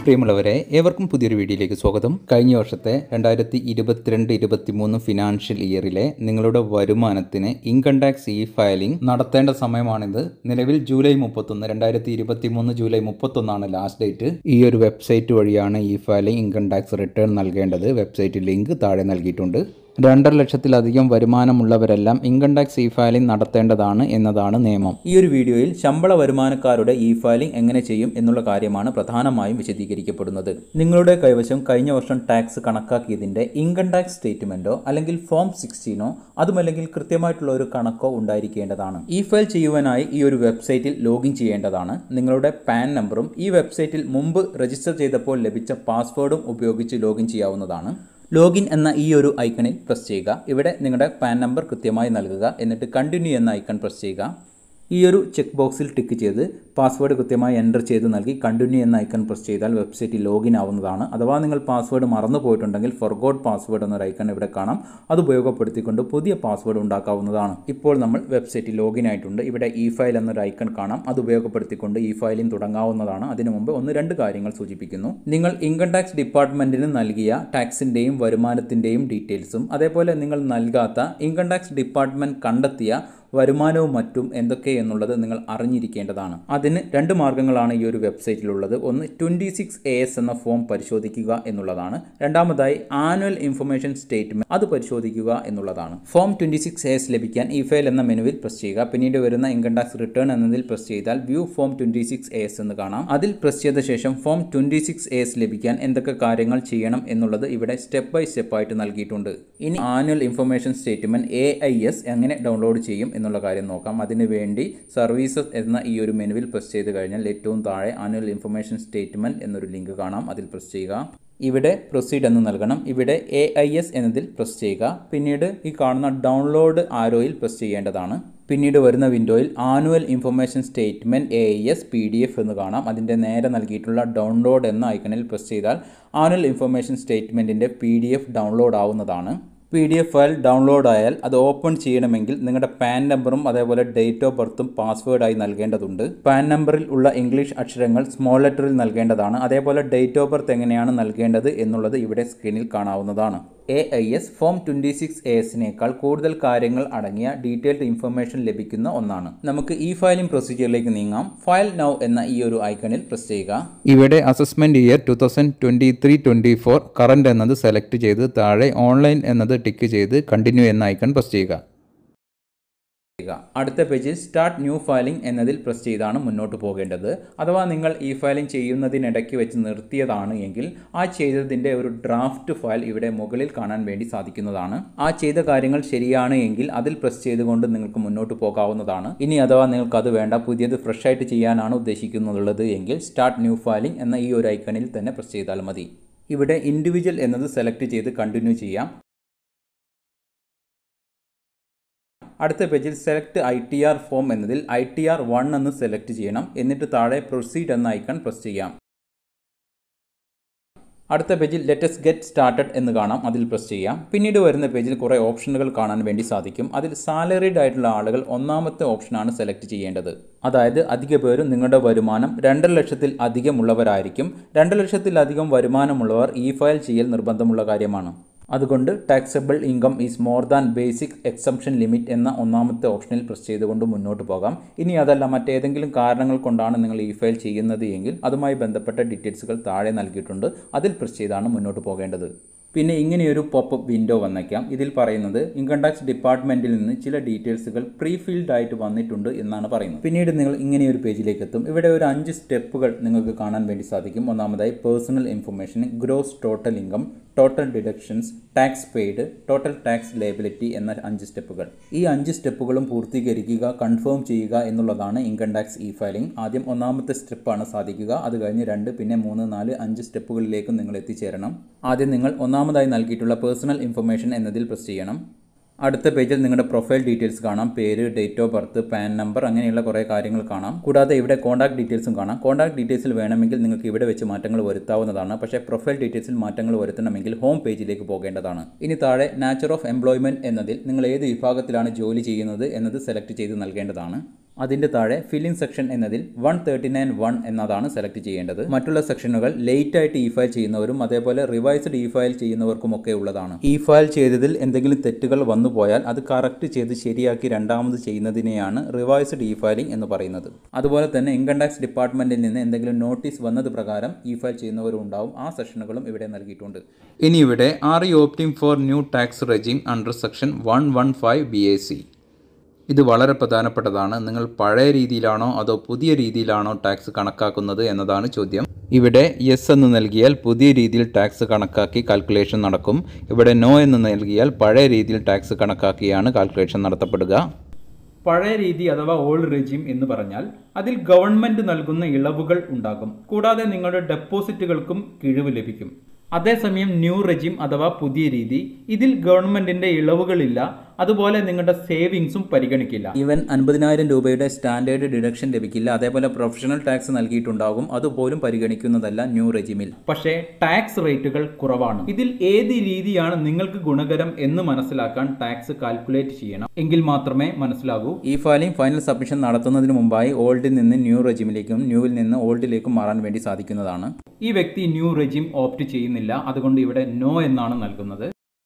പ്രിയമുള്ളവരെ ഏവർക്കും പുതിയൊരു വീഡിയോയിലേക്ക് സ്വാഗതം കഴിഞ്ഞ വർഷത്തെ രണ്ടായിരത്തി ഇരുപത്തിരണ്ട് ഇരുപത്തിമൂന്ന് ഫിനാൻഷ്യൽ ഇയറിലെ നിങ്ങളുടെ വരുമാനത്തിന് ഇൻകം ടാക്സ് ഇ ഫയലിംഗ് നടത്തേണ്ട സമയമാണിത് നിലവിൽ ജൂലൈ മുപ്പത്തൊന്ന് രണ്ടായിരത്തി ഇരുപത്തി മൂന്ന് ജൂലൈ മുപ്പത്തൊന്നാണ് ലാസ്റ്റ് ഡേറ്റ് ഈ ഒരു വെബ്സൈറ്റ് വഴിയാണ് e filing income tax return നൽകേണ്ടത് വെബ്സൈറ്റ് ലിങ്ക് താഴെ നൽകിയിട്ടുണ്ട് രണ്ടര ലക്ഷത്തിലധികം വരുമാനമുള്ളവരെല്ലാം ഇൻകം ടാക്സ് ഇ ഫയലിംഗ് നടത്തേണ്ടതാണ് എന്നതാണ് നിയമം ഈ ഒരു വീഡിയോയിൽ ശമ്പള വരുമാനക്കാരുടെ ഇ ഫയലിംഗ് എങ്ങനെ ചെയ്യും എന്നുള്ള കാര്യമാണ് പ്രധാനമായും വിശദീകരിക്കപ്പെടുന്നത് നിങ്ങളുടെ കൈവശം കഴിഞ്ഞ വർഷം ടാക്സ് കണക്കാക്കിയതിന്റെ ഇൻകം ടാക്സ് സ്റ്റേറ്റ്മെന്റോ അല്ലെങ്കിൽ ഫോം സിക്സ്റ്റീനോ അതുമല്ലെങ്കിൽ കൃത്യമായിട്ടുള്ള ഒരു കണക്കോ ഉണ്ടായിരിക്കേണ്ടതാണ് ഇ ഫയൽ ചെയ്യുവാനായി ഈ ഒരു വെബ്സൈറ്റിൽ ലോഗിൻ ചെയ്യേണ്ടതാണ് നിങ്ങളുടെ പാൻ നമ്പറും ഈ വെബ്സൈറ്റിൽ മുമ്പ് രജിസ്റ്റർ ചെയ്തപ്പോൾ ലഭിച്ച പാസ്വേഡും ഉപയോഗിച്ച് ലോഗിൻ ചെയ്യാവുന്നതാണ് ലോഗിൻ എന്ന ഈ ഒരു ഐക്കണിൽ പ്രസ് ചെയ്യുക ഇവിടെ നിങ്ങളുടെ പാൻ നമ്പർ കൃത്യമായി നൽകുക എന്നിട്ട് കണ്ടിന്യൂ എന്ന ഐക്കൺ പ്രസ് ചെയ്യുക ഈ ഒരു ചെക്ക് ബോക്സിൽ ടിക്ക് ചെയ്ത് പാസ്വേഡ് കൃത്യമായി എൻ്റർ ചെയ്ത് നൽകി കണ്ടിന്യൂ എന്ന ഐക്കൺ പ്രസ് ചെയ്താൽ വെബ്സൈറ്റിൽ ലോഗിൻ ആവുന്നതാണ് അഥവാ നിങ്ങൾ പാസ്വേഡ് മറന്നു പോയിട്ടുണ്ടെങ്കിൽ ഫൊർഗോട്ട് പാസ്വേഡ് എന്നൊരു ഐക്കൺ ഇവിടെ കാണാം അത് ഉപയോഗപ്പെടുത്തിക്കൊണ്ട് പുതിയ പാസ്വേഡ് ഉണ്ടാക്കാവുന്നതാണ് ഇപ്പോൾ നമ്മൾ വെബ്സൈറ്റിൽ ലോഗിൻ ആയിട്ടുണ്ട് ഇവിടെ ഇ ഫയൽ എന്നൊരു ഐക്കൺ കാണാം അത് ഉപയോഗപ്പെടുത്തിക്കൊണ്ട് ഇ ഫയലിംഗ് തുടങ്ങാവുന്നതാണ് അതിനു മുമ്പ് ഒന്ന് രണ്ട് കാര്യങ്ങൾ സൂചിപ്പിക്കുന്നു നിങ്ങൾ ഇൻകം ടാക്സ് ഡിപ്പാർട്ട്മെന്റിന് നൽകിയ ടാക്സിന്റെയും വരുമാനത്തിന്റെയും ഡീറ്റെയിൽസും അതേപോലെ നിങ്ങൾ നൽകാത്ത ഇൻകം ടാക്സ് ഡിപ്പാർട്ട്മെന്റ് കണ്ടെത്തിയ വരുമാനവും മറ്റും എന്തൊക്കെ എന്നുള്ളത് നിങ്ങൾ അറിഞ്ഞിരിക്കേണ്ടതാണ് അതിന് രണ്ട് മാർഗ്ഗങ്ങളാണ് ഈ ഒരു വെബ്സൈറ്റിലുള്ളത് ഒന്ന് ട്വൻറ്റി സിക്സ് എ എസ് എന്ന ഫോം പരിശോധിക്കുക എന്നുള്ളതാണ് രണ്ടാമതായി ആനുവൽ ഇൻഫർമേഷൻ സ്റ്റേറ്റ്മെന്റ് അത് പരിശോധിക്കുക എന്നുള്ളതാണ് form twenty six A S ലഭിക്കാൻ ഇ ഫയൽ എന്ന മെനുവിൽ പ്രസ് ചെയ്യുക പിന്നീട് വരുന്ന ഇൻകം ടാക്സ് റിട്ടേൺ എന്നതിൽ പ്രസ് ചെയ്താൽ view form twenty six A S എന്ന് കാണാം അതിൽ പ്രസ് ചെയ്ത ശേഷം form twenty six A S ലഭിക്കാൻ എന്തൊക്കെ കാര്യങ്ങൾ ചെയ്യണം എന്നുള്ളത് ഇവിടെ സ്റ്റെപ്പ് ബൈ സ്റ്റെപ്പ് ആയിട്ട് നൽകിയിട്ടുണ്ട് ഇനി annual information statement A I S എങ്ങനെ ഡൗൺലോഡ് ചെയ്യും എന്നുള്ള കാര്യം നോക്കാം അതിനു വേണ്ടി സർവീസസ് എന്ന ഈ ഒരു മെനുവിൽ പ്രസ് ചെയ്ത് കഴിഞ്ഞാൽ ഏറ്റവും താഴെ ആനുവൽ ഇൻഫർമേഷൻ സ്റ്റേറ്റ്മെന്റ് എന്നൊരു ലിങ്ക് കാണാം അതിൽ പ്രസ് ചെയ്യുക ഇവിടെ പ്രൊസീഡ് എന്ന് നൽകണം ഇവിടെ എ ഐ എസ് എന്നതിൽ പ്രസ് ചെയ്യുക പിന്നീട് ഈ കാണുന്ന ഡൗൺലോഡ് ആരോയിൽ പ്രസ് ചെയ്യേണ്ടതാണ് പിന്നീട് വരുന്ന വിൻഡോയിൽ annual information statement A I S P D F എന്ന് കാണാം അതിൻ്റെ നേരെ നൽകിയിട്ടുള്ള ഡൗൺലോഡ് എന്ന ഐക്കണിൽ പ്രസ് ചെയ്താൽ ആനുവൽ ഇൻഫർമേഷൻ സ്റ്റേറ്റ്മെൻറ്റിൻ്റെ പി ഡി എഫ് ഡൗൺലോഡ് ആവുന്നതാണ് P D F file download ആയാൽ അത് ഓപ്പൺ ചെയ്യണമെങ്കിൽ നിങ്ങളുടെ പാൻ നമ്പറും അതേപോലെ ഡേറ്റ് ഓഫ് ബർത്തും പാസ്വേഡായി നൽകേണ്ടതുണ്ട് പാൻ നമ്പറിൽ ഉള്ള ഇംഗ്ലീഷ് അക്ഷരങ്ങൾ സ്മോൾ ലെറ്ററിൽ നൽകേണ്ടതാണ് അതേപോലെ ഡേറ്റ് ഓഫ് ബർത്ത് എങ്ങനെയാണ് നൽകേണ്ടത് എന്നുള്ളത് ഇവിടെ സ്ക്രീനിൽ കാണാവുന്നതാണ് A I S form twenty six A എസിനേക്കാൾ കൂടുതൽ കാര്യങ്ങൾ അടങ്ങിയ ഡീറ്റെയിൽഡ് ഇൻഫർമേഷൻ ലഭിക്കുന്ന ഒന്നാണ് നമുക്ക് ഈ ഫയലിംഗ് പ്രൊസീജിയറിലേക്ക് നീങ്ങാം ഫയൽ നൗ എന്ന ഈ ഒരു ഐക്കണിൽ പ്രസ് ചെയ്യുക ഇവിടെ assessment year two thousand twenty three twenty four current എന്നത് സെലക്ട് ചെയ്ത് താഴെ ഓൺലൈൻ എന്നത് ടിക്ക് ചെയ്ത് കണ്ടിന്യൂ എന്ന ഐക്കൺ പ്രസ് ചെയ്യുക ചെയ്യുക അടുത്ത പേജിൽ സ്റ്റാർട്ട് ന്യൂ ഫയലിംഗ് എന്നതിൽ പ്രസ് ചെയ്താണ് മുന്നോട്ട് പോകേണ്ടത് അഥവാ നിങ്ങൾ ഈ ഫയലിംഗ് ചെയ്യുന്നതിനിടയ്ക്ക് വെച്ച് നിർത്തിയതാണ് എങ്കിൽ ആ ചെയ്തതിൻ്റെ ഒരു ഡ്രാഫ്റ്റ് ഫയൽ ഇവിടെ മുകളിൽ കാണാൻ വേണ്ടി സാധിക്കുന്നതാണ് ആ ചെയ്ത കാര്യങ്ങൾ ശരിയാണ് എങ്കിൽ അതിൽ പ്രസ് ചെയ്തുകൊണ്ട് നിങ്ങൾക്ക് മുന്നോട്ട് പോകാവുന്നതാണ് ഇനി അഥവാ നിങ്ങൾക്ക് അത് വേണ്ട പുതിയത് ഫ്രഷ് ആയിട്ട് ചെയ്യാനാണ് ഉദ്ദേശിക്കുന്നുള്ളത് എങ്കിൽ സ്റ്റാർട്ട് ന്യൂ ഫയലിംഗ് എന്ന ഈ ഒരു ഐക്കണിൽ തന്നെ പ്രസ് ചെയ്താൽ മതി ഇവിടെ ഇൻഡിവിജ്വൽ എന്നത് സെലക്ട് ചെയ്ത് കണ്ടിന്യൂ ചെയ്യാം അടുത്ത പേജിൽ select I T R form എന്നതിൽ ഐ ടി ആർ വൺ എന്ന് സെലക്ട് ചെയ്യണം എന്നിട്ട് താഴെ പ്രൊസീഡ് എന്ന ഐക്കൺ പ്രസ് ചെയ്യാം അടുത്ത പേജിൽ ലെറ്റസ് ഗെറ്റ് സ്റ്റാർട്ടഡ് എന്ന് കാണാം അതിൽ പ്രസ് ചെയ്യാം പിന്നീട് വരുന്ന പേജിൽ കുറേ ഓപ്ഷനുകൾ കാണാൻ വേണ്ടി സാധിക്കും അതിൽ സാലറീഡ് ആയിട്ടുള്ള ആളുകൾ ഒന്നാമത്തെ ഓപ്ഷനാണ് സെലക്ട് ചെയ്യേണ്ടത് അതായത് അധിക പേരും നിങ്ങളുടെ വരുമാനം രണ്ടര ലക്ഷത്തിൽ അധികമുള്ളവരായിരിക്കും രണ്ട് ലക്ഷത്തിലധികം വരുമാനമുള്ളവർ ഈ ഫയൽ ചെയ്യൽ നിർബന്ധമുള്ള കാര്യമാണ് അതുകൊണ്ട് taxable income is more than basic exemption limit എന്ന ഒന്നാമത്തെ ഓപ്ഷനിൽ പ്രസ് ചെയ്തുകൊണ്ട് മുന്നോട്ട് പോകാം ഇനി അതല്ല മറ്റേതെങ്കിലും കാരണങ്ങൾ കൊണ്ടാണ് നിങ്ങൾ ഈ ഫയൽ ചെയ്യുന്നത് എങ്കിൽ അതുമായി ബന്ധപ്പെട്ട ഡീറ്റെയിൽസുകൾ താഴെ നൽകിയിട്ടുണ്ട് അതിൽ പ്രസ് ചെയ്താണ് മുന്നോട്ട് പോകേണ്ടത് പിന്നെ ഇങ്ങനെയൊരു പോപ്പപ്പ് വിൻഡോ വന്നേക്കാം ഇതിൽ പറയുന്നത് ഇൻകം ടാക്സ് ഡിപ്പാർട്ട്മെന്റിൽ നിന്ന് ചില ഡീറ്റെയിൽസുകൾ പ്രീ ഫിൽഡ് ആയിട്ട് വന്നിട്ടുണ്ട് എന്നാണ് പറയുന്നത് പിന്നീട് നിങ്ങൾ ഇങ്ങനെയൊരു പേജിലേക്ക് എത്തും ഇവിടെ ഒരു അഞ്ച് സ്റ്റെപ്പുകൾ നിങ്ങൾക്ക് കാണാൻ വേണ്ടി സാധിക്കും ഒന്നാമതായി personal information gross total income total deductions tax paid total tax liability എന്ന അഞ്ച് സ്റ്റെപ്പുകൾ ഈ അഞ്ച് സ്റ്റെപ്പുകളും പൂർത്തീകരിക്കുക കൺഫേം ചെയ്യുക എന്നുള്ളതാണ് ഇൻകം ടാക്സ് ഇ ഫയലിംഗ് ആദ്യം ഒന്നാമത്തെ സ്റ്റെപ്പാണ് സാധിക്കുക അത് കഴിഞ്ഞ് രണ്ട് പിന്നെ മൂന്ന് നാല് അഞ്ച് സ്റ്റെപ്പുകളിലേക്കും നിങ്ങൾ എത്തിച്ചേരണം ആദ്യം നിങ്ങൾ ഒന്നാമതായി നൽകിയിട്ടുള്ള പേഴ്സണൽ ഇൻഫർമേഷൻ എന്നതിൽ പ്രസ് ചെയ്യണം അടുത്ത പേജിൽ നിങ്ങളുടെ പ്രൊഫൈൽ ഡീറ്റെയിൽസ് കാണാം പേര് date of birth PAN number അങ്ങനെയുള്ള കുറേ കാര്യങ്ങൾ കാണാം കൂടാതെ ഇവിടെ കോൺടാക്ട് ഡീറ്റെയിൽസും കാണാം കോൺടാക്ട് ഡീറ്റെയിൽസിൽ വേണമെങ്കിൽ നിങ്ങൾക്ക് ഇവിടെ വെച്ച് മാറ്റങ്ങൾ വരുത്താവുന്നതാണ് പക്ഷേ പ്രൊഫൈൽ ഡീറ്റെയിൽസിൽ മാറ്റങ്ങൾ വരുത്തണമെങ്കിൽ ഹോം പേജിലേക്ക് പോകേണ്ടതാണ് ഇനി താഴെ നാച്ചർ ഓഫ് എംപ്ലോയ്മെൻറ്റ് എന്നതിൽ നിങ്ങൾ ഏത് വിഭാഗത്തിലാണ് ജോലി ചെയ്യുന്നത് എന്നത് സെലക്ട് ചെയ്ത് നൽകേണ്ടതാണ് അതിൻ്റെ താഴെ ഫില്ലിംഗ് സെക്ഷൻ എന്നതിൽ വൺ തേർട്ടി നയൻ വൺ എന്നതാണ് സെലക്ട് ചെയ്യേണ്ടത് മറ്റുള്ള സെക്ഷനുകൾ ലേറ്റ് ആയിട്ട് ഇ ഫയൽ ചെയ്യുന്നവരും അതേപോലെ റിവൈസ്ഡ് ഇ ഫയൽ ചെയ്യുന്നവർക്കും ഒക്കെ ഉള്ളതാണ് ഇ ഫയൽ ചെയ്തതിൽ എന്തെങ്കിലും തെറ്റുകൾ വന്നു പോയാൽ അത് കറക്റ്റ് ചെയ്ത് ശരിയാക്കി രണ്ടാമത് ചെയ്യുന്നതിനെയാണ് റിവൈസ്ഡ് ഇ ഫയലിംഗ് എന്ന് പറയുന്നത് അതുപോലെ തന്നെ ഇൻകം ടാക്സ് ഡിപ്പാർട്ട്മെന്റിൽ നിന്ന് എന്തെങ്കിലും നോട്ടീസ് വന്നത് പ്രകാരം ഇ ഫയൽ ചെയ്യുന്നവരും ഉണ്ടാവും ആ സെഷനുകളും ഇവിടെ നൽകിയിട്ടുണ്ട് ഇനി ഇവിടെ are you opting for new tax regime under section one one five B A C ഇത് വളരെ പ്രധാനപ്പെട്ടതാണ് നിങ്ങൾ പഴയ രീതിയിലാണോ അതോ പുതിയ രീതിയിലാണോ ടാക്സ് കണക്കാക്കുന്നത് എന്നതാണ് ചോദ്യം ഇവിടെ യെസ് എന്ന് നൽകിയാൽ പുതിയ രീതിയിൽ ടാക്സ് കണക്കാക്കി കാൽക്കുലേഷൻ നടക്കും ഇവിടെ നോ എന്ന് നൽകിയാൽ പഴയ രീതിയിൽ ടാക്സ് കണക്കാക്കിയാണ് കാൽക്കുലേഷൻ നടത്തപ്പെടുക പഴയ രീതി അഥവാ ഓൾഡ് റെജിം എന്ന് പറഞ്ഞാൽ അതിൽ ഗവൺമെന്റ് നൽകുന്ന ഇളവുകൾ ഉണ്ടാകും കൂടാതെ നിങ്ങളുടെ ഡെപ്പോസിറ്റുകൾക്കും കിഴിവ് ലഭിക്കും അതേസമയം ന്യൂ റെജിം അഥവാ പുതിയ രീതി ഇതിൽ ഗവൺമെന്റിന്റെ ഇളവുകളില്ല അതുപോലെ നിങ്ങളുടെ സേവിങ്സും പരിഗണിക്കില്ല ഈവൻ അൻപതിനായിരം രൂപയുടെ സ്റ്റാൻഡേർഡ് ഡിഡക്ഷൻ ലഭിക്കില്ല അതേപോലെ പ്രൊഫഷണൽ ടാക്സ് നൽകിയിട്ടുണ്ടാകും അതുപോലും പരിഗണിക്കുന്നതല്ല ന്യൂ റെജിമിൽ പക്ഷേ ടാക്സ് റേറ്റുകൾ കുറവാണ് ഇതിൽ ഏത് രീതിയാണ് നിങ്ങൾക്ക് ഗുണകരം എന്ന് മനസ്സിലാക്കാൻ ടാക്സ് കാൽക്കുലേറ്റ് ചെയ്യണം എങ്കിൽ മാത്രമേ മനസ്സിലാകൂ ഈ ഫയലിംഗ് ഫൈനൽ സബ്മിഷൻ നടത്തുന്നതിന് മുമ്പായി ഓൾഡിൽ നിന്ന് ന്യൂ റെജിമിലേക്കും ന്യൂവിൽ നിന്ന് ഓൾഡിലേക്കും മാറാൻ വേണ്ടി സാധിക്കുന്നതാണ് ഈ വ്യക്തി ന്യൂ റെജിം ഓപ്റ്റ് ചെയ്യുന്നില്ല അതുകൊണ്ട് ഇവിടെ നോ എന്നാണ് നൽകുന്നത്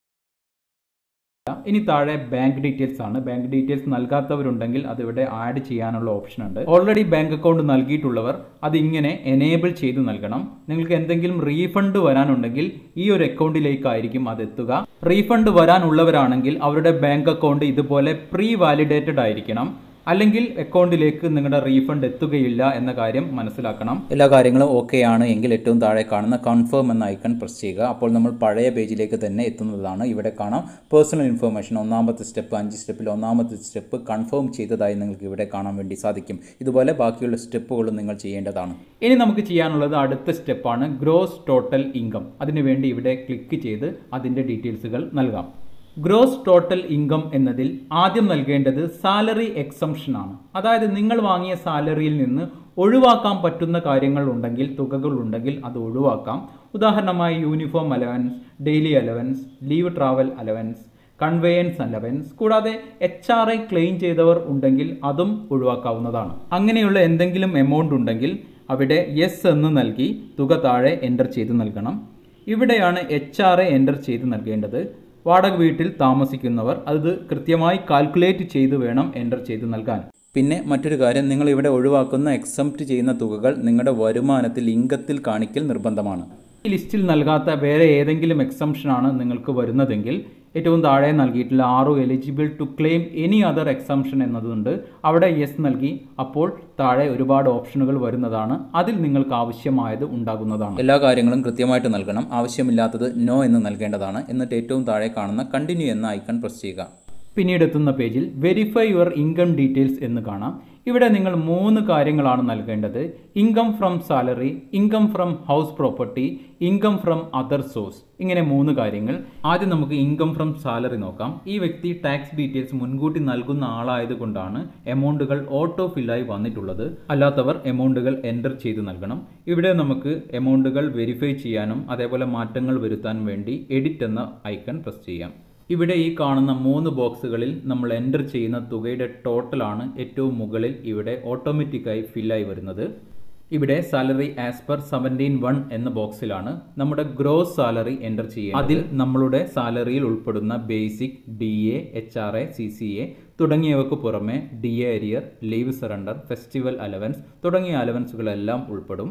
ഇനി താഴെ ബാങ്ക് ഡീറ്റെയിൽസ് ആണ് ബാങ്ക് ഡീറ്റെയിൽസ് നൽകാത്തവരുണ്ടെങ്കിൽ അത് ഇവിടെ ആഡ് ചെയ്യാനുള്ള ഓപ്ഷൻ ഉണ്ട് ഓൾറെഡി ബാങ്ക് അക്കൗണ്ട് നൽകിയിട്ടുള്ളവർ അത് ഇങ്ങനെ എനേബിൾ ചെയ്ത് നൽകണം നിങ്ങൾക്ക് എന്തെങ്കിലും റീഫണ്ട് വരാനുണ്ടെങ്കിൽ ഈ ഒരു അക്കൗണ്ടിലേക്കായിരിക്കും അത് എത്തുക റീഫണ്ട് വരാനുള്ളവരാണെങ്കിൽ അവരുടെ ബാങ്ക് അക്കൗണ്ട് ഇതുപോലെ പ്രീ വാലിഡേറ്റഡ് ആയിരിക്കണം അല്ലെങ്കിൽ അക്കൗണ്ടിലേക്ക് നിങ്ങളുടെ റീഫണ്ട് എത്തുകയില്ല എന്ന കാര്യം മനസ്സിലാക്കണം എല്ലാ കാര്യങ്ങളും ഓക്കെ ആണ് എങ്കിൽ ഏറ്റവും താഴെ കാണുന്ന കൺഫേം എന്ന ഐക്കൺ പ്രസ് ചെയ്യുക അപ്പോൾ നമ്മൾ പഴയ പേജിലേക്ക് തന്നെ എത്തുന്നതാണ് ഇവിടെ കാണാം പേഴ്സണൽ ഇൻഫർമേഷൻ ഒന്നാമത്തെ സ്റ്റെപ്പ് അഞ്ച് സ്റ്റെപ്പിൽ ഒന്നാമത്തെ സ്റ്റെപ്പ് കൺഫേം ചെയ്തതായി നിങ്ങൾക്ക് ഇവിടെ കാണാൻ വേണ്ടി സാധിക്കും ഇതുപോലെ ബാക്കിയുള്ള സ്റ്റെപ്പുകളും നിങ്ങൾ ചെയ്യേണ്ടതാണ് ഇനി നമുക്ക് ചെയ്യാനുള്ളത് അടുത്ത സ്റ്റെപ്പാണ് ഗ്രോസ് ടോട്ടൽ ഇൻകം അതിനുവേണ്ടി ഇവിടെ ക്ലിക്ക് ചെയ്ത് അതിൻ്റെ ഡീറ്റെയിൽസുകൾ നൽകാം ഗ്രോസ് ടോട്ടൽ ഇൻകം എന്നതിൽ ആദ്യം നൽകേണ്ടത് സാലറി എക്സംഷൻ ആണ് അതായത് നിങ്ങൾ വാങ്ങിയ സാലറിയിൽ നിന്ന് ഒഴിവാക്കാൻ പറ്റുന്ന കാര്യങ്ങൾ ഉണ്ടെങ്കിൽ തുകകൾ ഉണ്ടെങ്കിൽ അത് ഒഴിവാക്കാം ഉദാഹരണമായി uniform allowance daily allowance leave travel allowance conveyance allowance കൂടാതെ എച്ച് ആർ ഐ ക്ലെയിം ചെയ്തവർ ഉണ്ടെങ്കിൽ അതും ഒഴിവാക്കാവുന്നതാണ് അങ്ങനെയുള്ള എന്തെങ്കിലും എമൗണ്ട് ഉണ്ടെങ്കിൽ അവിടെ യെസ് എന്ന് നൽകി തുക താഴെ എൻ്റർ ചെയ്ത് നൽകണം ഇവിടെയാണ് എച്ച് ആർ ഐ എൻ്റർ ചെയ്ത് നൽകേണ്ടത് വാടക വീട്ടിൽ താമസിക്കുന്നവർ അത് കൃത്യമായി കാൽക്കുലേറ്റ് ചെയ്ത് വേണം എൻ്റർ ചെയ്ത് നൽകാൻ പിന്നെ മറ്റൊരു കാര്യം നിങ്ങൾ ഇവിടെ ഒഴിവാക്കുന്ന എക്സംപ്റ്റ് ചെയ്യുന്ന തുകകൾ നിങ്ങളുടെ വരുമാനത്തിൽ ഇംഗത്തിൽ കാണിക്കൽ നിർബന്ധമാണ് ഈ ലിസ്റ്റിൽ നൽകാത്ത വേറെ ഏതെങ്കിലും എക്സംഷൻ ആണ് നിങ്ങൾക്ക് വരുന്നതെങ്കിൽ ഏറ്റവും താഴെ നൽകിയിട്ടുള്ള ആറു eligible to claim any other exemption എന്നതുണ്ട് അവിടെ യെസ് നൽകി അപ്പോൾ താഴെ ഒരുപാട് ഓപ്ഷനുകൾ വരുന്നതാണ് അതിൽ നിങ്ങൾക്ക് ആവശ്യമായത് ഉണ്ടാകുന്നതാണ് എല്ലാ കാര്യങ്ങളും കൃത്യമായിട്ട് നൽകണം ആവശ്യമില്ലാത്തത് നോ എന്ന് നൽകേണ്ടതാണ് എന്നിട്ട് ഏറ്റവും താഴെ കാണുന്ന കണ്ടിന്യൂ എന്ന ഐക്കൺ പ്രസ് ചെയ്യുക പിന്നീട് എത്തുന്ന പേജിൽ വെരിഫൈ യുവർ ഇൻകം ഡീറ്റെയിൽസ് എന്ന് കാണാം ഇവിടെ നിങ്ങൾ മൂന്ന് കാര്യങ്ങളാണ് നൽകേണ്ടത് income from salary income from house property income from other source ഇങ്ങനെ മൂന്ന് കാര്യങ്ങൾ ആദ്യം നമുക്ക് ഇൻകം ഫ്രം സാലറി നോക്കാം ഈ വ്യക്തി ടാക്സ് ഡീറ്റെയിൽസ് മുൻകൂട്ടി നൽകുന്ന ആളായതുകൊണ്ടാണ് എമൗണ്ടുകൾ ഓട്ടോ ഫില്ലായി വന്നിട്ടുള്ളത് അല്ലാത്തവർ എമൗണ്ടുകൾ എൻ്റർ ചെയ്ത് നൽകണം ഇവിടെ നമുക്ക് എമൗണ്ടുകൾ വെരിഫൈ ചെയ്യാനും അതേപോലെ മാറ്റങ്ങൾ വരുത്താൻ വേണ്ടി എഡിറ്റ് എന്ന ഐക്കൺ പ്രസ് ചെയ്യാം ഇവിടെ ഈ കാണുന്ന മൂന്ന് ബോക്സുകളിൽ നമ്മൾ എൻ്റർ ചെയ്യുന്ന തുകയുടെ ടോട്ടലാണ് ഏറ്റവും മുകളിൽ ഇവിടെ ഓട്ടോമാറ്റിക്കായി ഫില്ലായി വരുന്നത് ഇവിടെ salary as per seventeen one എന്ന ബോക്സിലാണ് നമ്മുടെ ഗ്രോസ് സാലറി എൻ്റർ ചെയ്യുക അതിൽ നമ്മളുടെ സാലറിയിൽ ഉൾപ്പെടുന്ന basic D A H R A C C A തുടങ്ങിയവയ്ക്ക് പുറമെ D A arrear leave surrender festival allowance തുടങ്ങിയ അലവൻസുകളെല്ലാം ഉൾപ്പെടും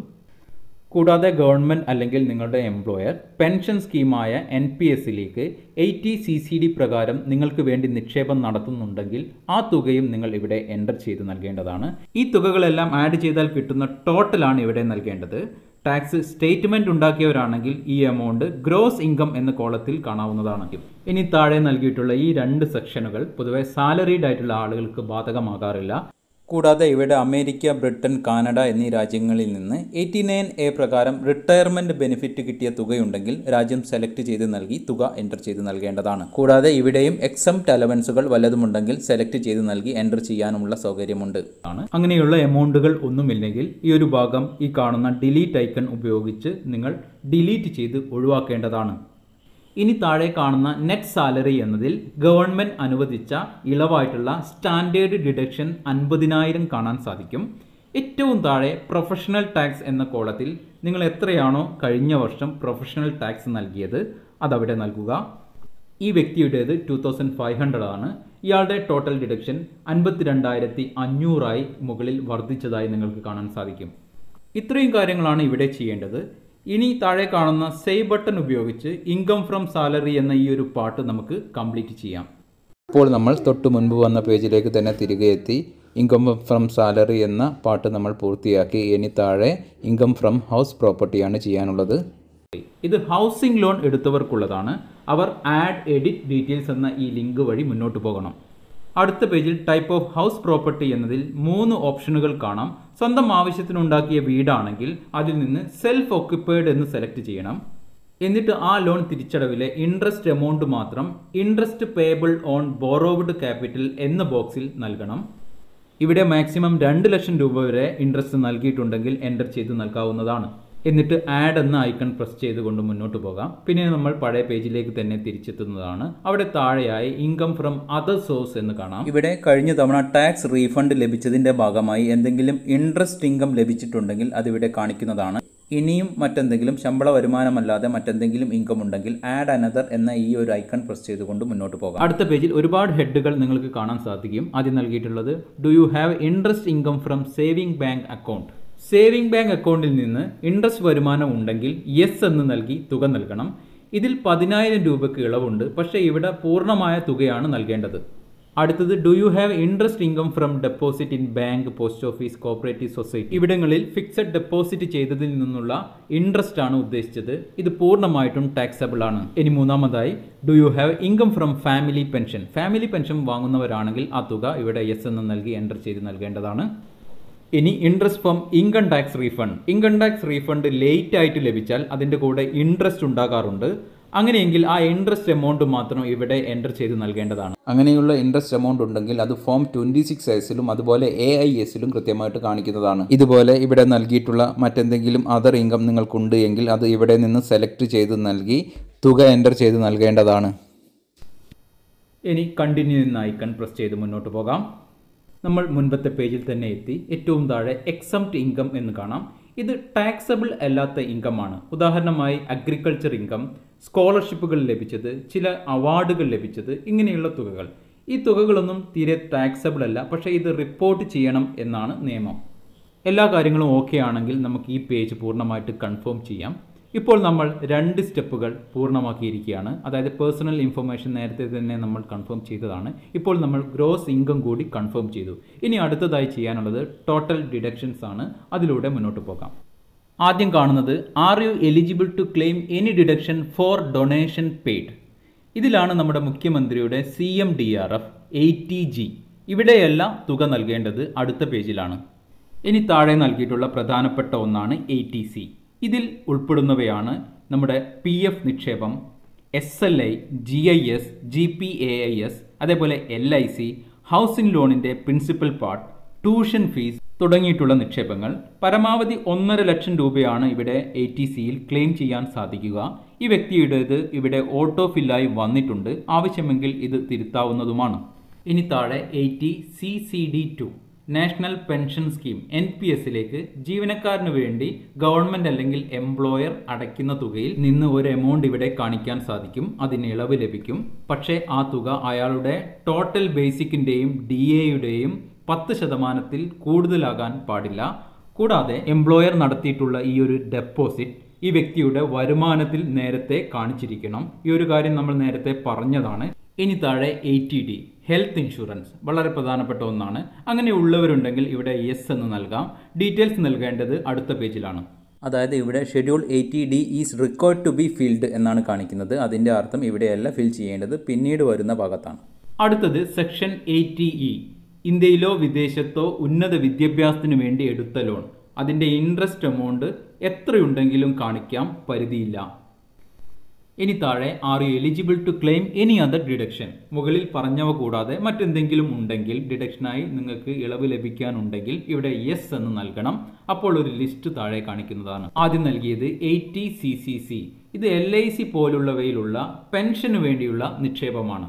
കൂടാതെ ഗവൺമെൻറ് അല്ലെങ്കിൽ നിങ്ങളുടെ എംപ്ലോയർ പെൻഷൻ സ്കീമായ എൻ പി എസിലേക്ക് എയ്റ്റി സി സി ഡി പ്രകാരം നിങ്ങൾക്ക് വേണ്ടി നിക്ഷേപം നടത്തുന്നുണ്ടെങ്കിൽ ആ തുകയും നിങ്ങൾ ഇവിടെ എൻ്റർ ചെയ്ത് നൽകേണ്ടതാണ് ഈ തുകകളെല്ലാം ആഡ് ചെയ്താൽ കിട്ടുന്ന ടോട്ടലാണ് ഇവിടെ നൽകേണ്ടത് ടാക്സ് സ്റ്റേറ്റ്മെന്റ് ഉണ്ടാക്കിയവരാണെങ്കിൽ ഈ എമൗണ്ട് ഗ്രോസ് ഇൻകം എന്ന കോളത്തിൽ കാണാവുന്നതാണ് ഇനി താഴെ നൽകിയിട്ടുള്ള ഈ രണ്ട് സെക്ഷനുകൾ പൊതുവെ സാലറീഡ് ആയിട്ടുള്ള ആളുകൾക്ക് ബാധകമാകാറില്ല കൂടാതെ ഇവിടെ അമേരിക്ക ബ്രിട്ടൻ കാനഡ എന്നീ രാജ്യങ്ങളിൽ നിന്ന് എയ്റ്റി നയൻ എ പ്രകാരം റിട്ടയർമെന്റ് ബെനിഫിറ്റ് കിട്ടിയ തുകയുണ്ടെങ്കിൽ രാജ്യം സെലക്ട് ചെയ്ത് നൽകി തുക എൻ്റർ ചെയ്ത് നൽകേണ്ടതാണ് കൂടാതെ ഇവിടെയും എക്സംപ്റ്റ് അലവൻസുകൾ വല്ലതുമുണ്ടെങ്കിൽ സെലക്ട് ചെയ്ത് നൽകി എൻ്റർ ചെയ്യാനുമുള്ള സൗകര്യമുണ്ട് ആണ് അങ്ങനെയുള്ള എമൗണ്ടുകൾ ഒന്നുമില്ലെങ്കിൽ ഈ ഒരു ഭാഗം ഈ കാണുന്ന ഡിലീറ്റ് ഐക്കൺ ഉപയോഗിച്ച് നിങ്ങൾ ഡിലീറ്റ് ചെയ്ത് ഒഴിവാക്കേണ്ടതാണ് ഇനി താഴെ കാണുന്ന നെറ്റ് സാലറി എന്നതിൽ ഗവൺമെന്റ് അനുവദിച്ച ഇളവായിട്ടുള്ള സ്റ്റാൻഡേർഡ് ഡിഡക്ഷൻ അൻപതിനായിരം കാണാൻ സാധിക്കും ഏറ്റവും താഴെ പ്രൊഫഷണൽ ടാക്സ് എന്ന കോളത്തിൽ നിങ്ങൾ എത്രയാണോ കഴിഞ്ഞ വർഷം പ്രൊഫഷണൽ ടാക്സ് നൽകിയത് അതവിടെ നൽകുക ഈ വ്യക്തിയുടേത് ടു തൗസൻഡ് ഫൈവ് ഹൺഡ്രഡ് ആണ് ഇയാളുടെ ടോട്ടൽ ഡിഡക്ഷൻ അൻപത്തിരണ്ടായിരത്തി അഞ്ഞൂറായി മുകളിൽ വർദ്ധിച്ചതായി നിങ്ങൾക്ക് കാണാൻ സാധിക്കും ഇത്രയും കാര്യങ്ങളാണ് ഇവിടെ ചെയ്യേണ്ടത് ഇനി താഴെ കാണുന്ന സേവ് ബട്ടൺ ഉപയോഗിച്ച് ഇൻകം ഫ്രം സാലറി എന്ന ഈ ഒരു പാട്ട് നമുക്ക് കംപ്ലീറ്റ് ചെയ്യാം ഇപ്പോൾ നമ്മൾ തൊട്ട് മുൻപ് വന്ന പേജിലേക്ക് തന്നെ തിരികെ എത്തി ഇൻകം ഫ്രം സാലറി എന്ന പാട്ട് നമ്മൾ പൂർത്തിയാക്കി ഇനി താഴെ ഇൻകം ഫ്രം ഹൗസ് പ്രോപ്പർട്ടിയാണ് ചെയ്യാനുള്ളത് ഇത് ഹൗസിംഗ് ലോൺ എടുത്തവർക്കുള്ളതാണ് അവർ ആഡ് എഡിറ്റ് ഡീറ്റെയിൽസ് എന്ന ഈ ലിങ്ക് വഴി മുന്നോട്ട് പോകണം അടുത്ത പേജിൽ ടൈപ്പ് ഓഫ് ഹൗസ് പ്രോപ്പർട്ടി എന്നതിൽ മൂന്ന് ഓപ്ഷനുകൾ കാണാം സ്വന്തം ആവശ്യത്തിനുണ്ടാക്കിയ വീടാണെങ്കിൽ അതിൽ നിന്ന് സെൽഫ് ഓക്യുപ്പൈഡ് എന്ന് സെലക്ട് ചെയ്യണം എന്നിട്ട് ആ ലോൺ തിരിച്ചടവിലെ ഇൻട്രസ്റ്റ് എമൗണ്ട് മാത്രം interest payable on borrowed capital എന്ന ബോക്സിൽ നൽകണം ഇവിടെ മാക്സിമം രണ്ട് ലക്ഷം രൂപ വരെ ഇൻട്രസ്റ്റ് നൽകിയിട്ടുണ്ടെങ്കിൽ എൻ്റർ ചെയ്ത് നൽകാവുന്നതാണ് എന്നിട്ട് ആഡ് എന്ന ഐക്കൺ പ്രസ് ചെയ്തുകൊണ്ട് മുന്നോട്ട് പോകാം പിന്നെ നമ്മൾ പഴയ പേജിലേക്ക് തന്നെ തിരിച്ചെത്തുന്നതാണ് അവിടെ താഴെയായി ഇൻകം ഫ്രം അതർ സോഴ്സ് എന്ന് കാണാം ഇവിടെ കഴിഞ്ഞ തവണ ടാക്സ് റീഫണ്ട് ലഭിച്ചതിന്റെ ഭാഗമായി എന്തെങ്കിലും ഇൻട്രസ്റ്റ് ഇൻകം ലഭിച്ചിട്ടുണ്ടെങ്കിൽ അതിവിടെ കാണിക്കുന്നതാണ് ഇനിയും മറ്റെന്തെങ്കിലും ശമ്പള വരുമാനമല്ലാതെ മറ്റെന്തെങ്കിലും ഇൻകം ഉണ്ടെങ്കിൽ ആഡ് അനദർ എന്ന ഈ ഒരു ഐക്കൺ പ്രസ് ചെയ്തുകൊണ്ട് മുന്നോട്ട് പോകാം അടുത്ത പേജിൽ ഒരുപാട് ഹെഡുകൾ നിങ്ങൾക്ക് കാണാൻ സാധിക്കും ആദ്യം നൽകിയിട്ടുള്ളത് do you have interest income from saving bank account saving bank അക്കൗണ്ടിൽ നിന്ന് ഇൻട്രസ്റ്റ് വരുമാനം ഉണ്ടെങ്കിൽ യെസ് എന്ന് നൽകി തുക നൽകണം ഇതിൽ പതിനായിരം രൂപയ്ക്ക് ഇളവുണ്ട് പക്ഷേ ഇവിടെ പൂർണ്ണമായ തുകയാണ് നൽകേണ്ടത് അടുത്തത് do you have interest income from deposit in bank post office cooperative society ഇവിടങ്ങളിൽ ഫിക്സഡ് ഡെപ്പോസിറ്റ് ചെയ്തതിൽ നിന്നുള്ള ഇൻട്രസ്റ്റ് ആണ് ഉദ്ദേശിച്ചത് ഇത് പൂർണ്ണമായിട്ടും ടാക്സബിൾ ആണ് ഇനി മൂന്നാമതായി do you have income from family pension family pension വാങ്ങുന്നവരാണെങ്കിൽ ആ തുക ഇവിടെ യെസ് എന്ന് നൽകി എൻ്റർ ചെയ്ത് നൽകേണ്ടതാണ് ഇനി interest from income tax refund income tax refund late ആയിട്ട് ലഭിച്ചാൽ അതിൻ്റെ കൂടെ ഇൻട്രസ്റ്റ് ഉണ്ടാകാറുണ്ട് അങ്ങനെയെങ്കിൽ ആ ഇൻട്രസ്റ്റ് എമൗണ്ട് മാത്രം ഇവിടെ എൻ്റർ ചെയ്ത് നൽകേണ്ടതാണ് അങ്ങനെയുള്ള ഇൻട്രസ്റ്റ് എമൗണ്ട് ഉണ്ടെങ്കിൽ അത് ഫോം ട്വൻറ്റി സിക്സ് എസിലും അതുപോലെ എ ഐ എസിലും കൃത്യമായിട്ട് കാണിക്കുന്നതാണ് ഇതുപോലെ ഇവിടെ നൽകിയിട്ടുള്ള മറ്റെന്തെങ്കിലും അതർ ഇൻകം നിങ്ങൾക്കുണ്ട് എങ്കിൽ അത് ഇവിടെ നിന്ന് സെലക്ട് ചെയ്ത് നൽകി തുക എൻ്റർ ചെയ്ത് നൽകേണ്ടതാണ് ഇനി കണ്ടിന്യൂ എന്ന ഐക്കൺ പ്രസ് ചെയ്ത് മുന്നോട്ട് പോകാം നമ്മൾ മുൻപത്തെ പേജിൽ തന്നെ എത്തി ഏറ്റവും താഴെ എക്സംപ്റ്റ് ഇൻകം എന്ന് കാണാം ഇത് ടാക്സബിൾ അല്ലാത്ത ഇൻകം ആണ് ഉദാഹരണമായി അഗ്രികൾച്ചർ ഇൻകം സ്കോളർഷിപ്പുകൾ ലഭിച്ചത് ചില അവാർഡുകൾ ലഭിച്ചത് ഇങ്ങനെയുള്ള തുകകൾ ഈ തുകകളൊന്നും തീരെ ടാക്സബിൾ അല്ല പക്ഷേ ഇത് റിപ്പോർട്ട് ചെയ്യണം എന്നാണ് നിയമം എല്ലാ കാര്യങ്ങളും ഓക്കെ ആണെങ്കിൽ നമുക്ക് ഈ പേജ് പൂർണ്ണമായിട്ട് കൺഫേം ചെയ്യാം ഇപ്പോൾ നമ്മൾ രണ്ട് സ്റ്റെപ്പുകൾ പൂർണ്ണമാക്കിയിരിക്കുകയാണ് അതായത് പേഴ്സണൽ ഇൻഫർമേഷൻ നേരത്തെ തന്നെ നമ്മൾ കൺഫേം ചെയ്തതാണ് ഇപ്പോൾ നമ്മൾ ഗ്രോസ് ഇൻകം കൂടി കൺഫേം ചെയ്തു ഇനി അടുത്തതായി ചെയ്യാനുള്ളത് ടോട്ടൽ ഡിഡക്ഷൻസ് ആണ് അതിലൂടെ മുന്നോട്ട് പോകാം ആദ്യം കാണുന്നത് are you eligible to claim any deduction for donation paid ഇതിലാണ് നമ്മുടെ മുഖ്യമന്ത്രിയുടെ C M D R F eighty G ഇവിടെയല്ല തുക നൽകേണ്ടത് അടുത്ത പേജിലാണ് ഇനി താഴെ നൽകിയിട്ടുള്ള പ്രധാനപ്പെട്ട ഒന്നാണ് എ ടി സി ഇതിൽ ഉൾപ്പെടുന്നവയാണ് നമ്മുടെ പി എഫ് നിക്ഷേപം S L I G I S G P A I S അതേപോലെ എൽ ഐ സി ഹൗസിംഗ് ലോണിൻ്റെ പ്രിൻസിപ്പൽ പാർട്ട് ട്യൂഷൻ ഫീസ് തുടങ്ങിയിട്ടുള്ള നിക്ഷേപങ്ങൾ പരമാവധി ഒന്നര ലക്ഷം രൂപയാണ് ഇവിടെ എ ടി സിയിൽ ക്ലെയിം ചെയ്യാൻ സാധിക്കുക ഈ വ്യക്തിയുടേത് ഇവിടെ ഓട്ടോ ഫില്ലായി വന്നിട്ടുണ്ട് ആവശ്യമെങ്കിൽ ഇത് തിരുത്താവുന്നതുമാണ് ഇനി താഴെ eighty C C D two national pension scheme N P എസിലേക്ക് ജീവനക്കാരന് വേണ്ടി ഗവൺമെന്റ് അല്ലെങ്കിൽ എംപ്ലോയർ അടയ്ക്കുന്ന തുകയിൽ നിന്ന് ഒരു എമൗണ്ട് ഇവിടെ കാണിക്കാൻ സാധിക്കും അതിന് ഇളവ് ലഭിക്കും പക്ഷേ ആ തുക അയാളുടെ ടോട്ടൽ ബേസിക്കിന്റെയും ഡി എയുടെയും പത്ത് ശതമാനത്തിൽ കൂടുതലാകാൻ പാടില്ല കൂടാതെ എംപ്ലോയർ നടത്തിയിട്ടുള്ള ഈ ഒരു ഡെപ്പോസിറ്റ് ഈ വ്യക്തിയുടെ വരുമാനത്തിൽ നേരത്തെ കാണിച്ചിരിക്കണം ഈ ഒരു കാര്യം നമ്മൾ നേരത്തെ പറഞ്ഞതാണ് ഇനി താഴെ എയ്റ്റി ഡി ഹെൽത്ത് ഇൻഷുറൻസ് വളരെ പ്രധാനപ്പെട്ട ഒന്നാണ് അങ്ങനെയുള്ളവരുണ്ടെങ്കിൽ ഇവിടെ യെസ് എന്ന് നൽകാം ഡീറ്റെയിൽസ് നൽകേണ്ടത് അടുത്ത പേജിലാണ് അതായത് ഇവിടെ schedule eighty D is required to be filled എന്നാണ് കാണിക്കുന്നത് അതിൻ്റെ അർത്ഥം ഇവിടെയല്ല ഫിൽ ചെയ്യേണ്ടത് പിന്നീട് വരുന്ന ഭാഗത്താണ് അടുത്തത് സെക്ഷൻ എയ്റ്റി ഇ ഇന്ത്യയിലോ വിദേശത്തോ ഉന്നത വിദ്യാഭ്യാസത്തിന് വേണ്ടി എടുത്ത ലോൺ അതിൻ്റെ ഇൻട്രസ്റ്റ് എമൗണ്ട് എത്രയുണ്ടെങ്കിലും കാണിക്കാം പരിധിയില്ല ഇനി താഴെ are you eligible to claim any other deduction മുകളിൽ പറഞ്ഞവ കൂടാതെ മറ്റെന്തെങ്കിലും ഉണ്ടെങ്കിൽ ഡിഡക്ഷനായി നിങ്ങൾക്ക് ഇളവ് ലഭിക്കാനുണ്ടെങ്കിൽ ഇവിടെ യെസ് എന്ന് നൽകണം അപ്പോൾ ഒരു ലിസ്റ്റ് താഴെ കാണിക്കുന്നതാണ് ആദ്യം നൽകിയത് എയ്റ്റി സി സി സി ഇത് എൽ ഐ സി പോലുള്ളവയിലുള്ള പെൻഷന് വേണ്ടിയുള്ള നിക്ഷേപമാണ്